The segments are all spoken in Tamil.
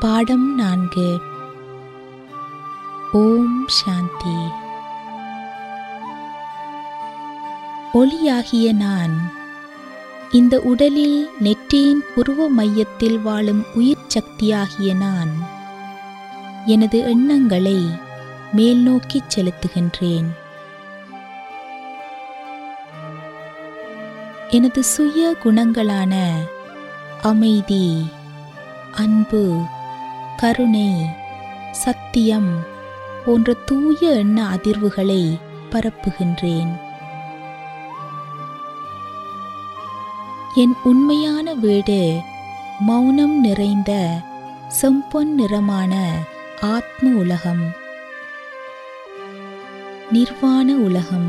பாடம் நான்கு ஓம் சாந்தி ஒளியாகிய நான் இந்த உடலில் நெற்றியின் புருவ மையத்தில் வாழும் உயிர் சக்தியாகிய நான் எனது எண்ணங்களை மேல் நோக்கிச் செலுத்துகின்றேன் எனது சுய குணங்களான அமைதி அன்பு கருணை சத்தியம் போன்ற தூய எண்ண அதிர்வுகளை பரப்புகின்றேன் என் உண்மையான வீடு மௌனம் நிறைந்த செம்பொன் நிறமான ஆத்ம உலகம் நிர்வாண உலகம்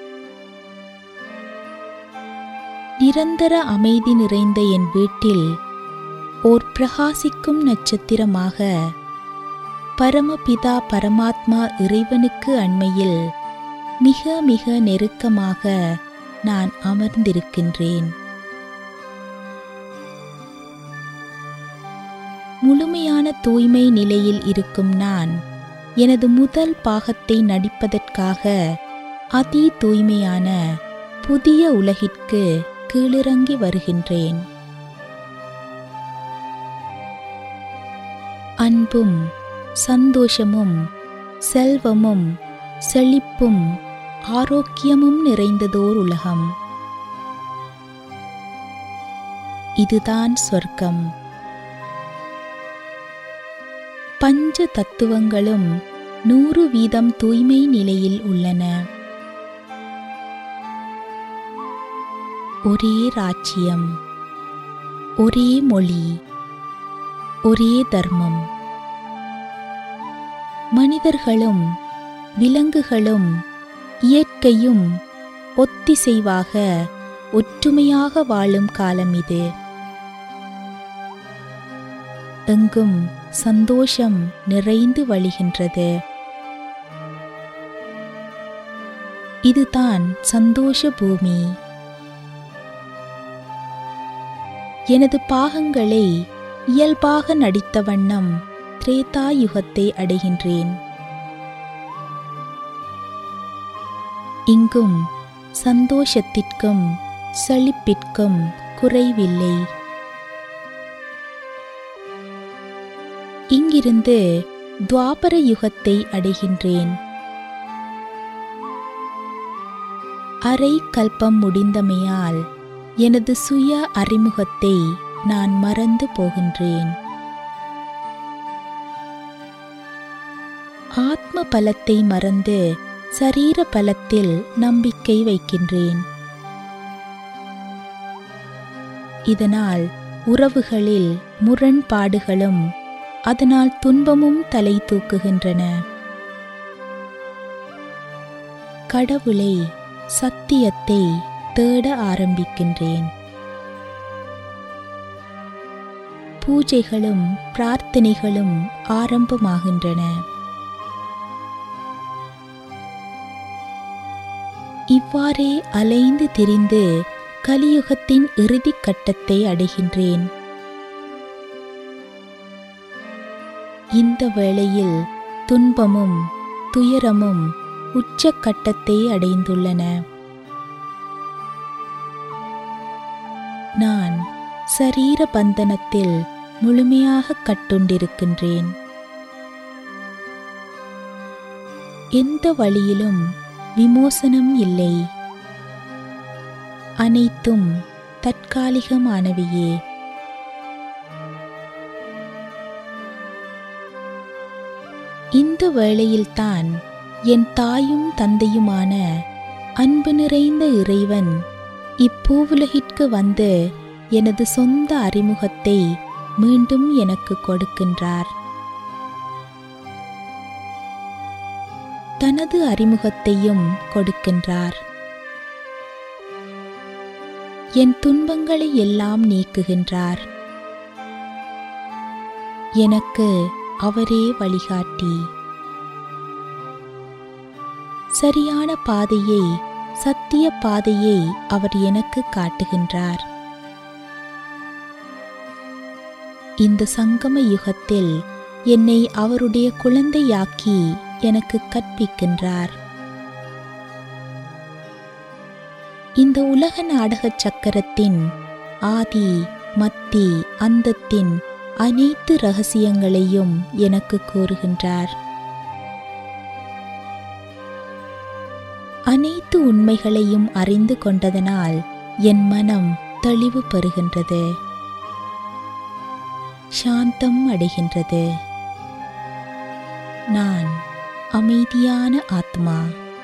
நிரந்தர அமைதி நிறைந்த என் வீட்டில் ஓர் பிரகாசிக்கும் நட்சத்திரமாக பரமபிதா பரமாத்மா இறைவனுக்கு அண்மையில் மிக மிக நெருக்கமாக நான் அமர்ந்திருக்கின்றேன் முழுமையான தூய்மை நிலையில் இருக்கும் நான் எனது முதல் பாகத்தை நடிப்பதற்காக அதி தூய்மையான புதிய உலகிற்கு கீழிறங்கி வருகின்றேன் அன்பும் சந்தோஷமும் செல்வமும் செழிப்பும் ஆரோக்கியமும் நிறைந்ததோர் உலகம் இதுதான் சொர்க்கம் பஞ்ச தத்துவங்களும் நூறு வீதம் தூய்மை நிலையில் உள்ளன ஒரே ராஜ்யம் ஒரே மொழி ஒரே தர்மம் மனிதர்களும் விலங்குகளும் இயற்கையும் ஒத்திசைவாக ஒற்றுமையாக வாழும் காலம் இது எங்கும் சந்தோஷம் நிறைந்து வழிகின்றது இதுதான் சந்தோஷ பூமி எனது பாகங்களை இயல்பாக நடித்த வண்ணம் திரேதா யுகத்தை அடைகின்றேன் இங்கும் சந்தோஷத்திற்கும் செழிப்பிற்கும் குறைவில்லை இங்கிருந்து துவாபர யுகத்தை அடைகின்றேன் அரை கல்பம் முடிந்தமையால் எனது சுய அறிமுகத்தை நான் மறந்து போகின்றேன் ஆத்ம பலத்தை மறந்து சரீர பலத்தில் நம்பிக்கை வைக்கின்றேன் இதனால் உறவுகளில் முரண்பாடுகளும் அதனால் துன்பமும் தலை தூக்குகின்றன கடவுளை சத்தியத்தை தேட ஆரம்பிக்கின்றேன் பூஜைகளும் பிரார்த்தனைகளும் ஆரம்பமாகின்றன இவ்வாறே அலைந்து திரிந்து கலியுகத்தின் இறுதிக் கட்டத்தை அடைகின்றேன் இந்த வேளையில் துன்பமும் துயரமும் உச்சக்கட்டத்தை அடைந்துள்ளன நான் சரீர பந்தனத்தில் முழுமையாக கட்டுண்டிருக்கின்றேன் எந்த வழியிலும் விமோசனம் இல்லை அனைத்தும் தற்காலிகமானவையே இந்த வேளையில்தான் என் தாயும் தந்தையுமான அன்பு நிறைந்த இறைவன் இப்பூவுலகிற்கு வந்து எனது சொந்த அறிமுகத்தை மீண்டும் எனக்கு கொடுக்கின்றார் தனது அறிமுகத்தையும் கொடுக்கின்றார் என் துன்பங்களை எல்லாம் நீக்குகின்றார் எனக்கு அவரே வழிகாட்டி சரியான பாதையை சத்திய பாதையை அவர் எனக்கு காட்டுகின்றார் இந்த சங்கம யுகத்தில் என்னை அவருடைய குழந்தையாக்கி எனக்கு கற்பிக்கின்றார் இந்த உலக நாடகச் சக்கரத்தின் ஆதி மத்தி அந்தத்தின் அனைத்து ரகசியங்களையும் எனக்கு கூறுகின்றார் அனைத்து உண்மைகளையும் அறிந்து கொண்டதனால் என் மனம் தெளிவு பெறுகின்றது சாந்தம் அடைகின்றது நான் அமைதியான ஆத்மா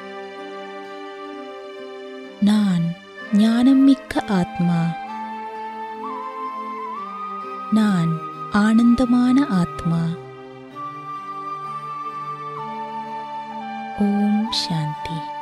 நான் ஞானம் மிக்க ஆத்மா நான் ஆனந்தமான ஆத்மா ஓம் சாந்தி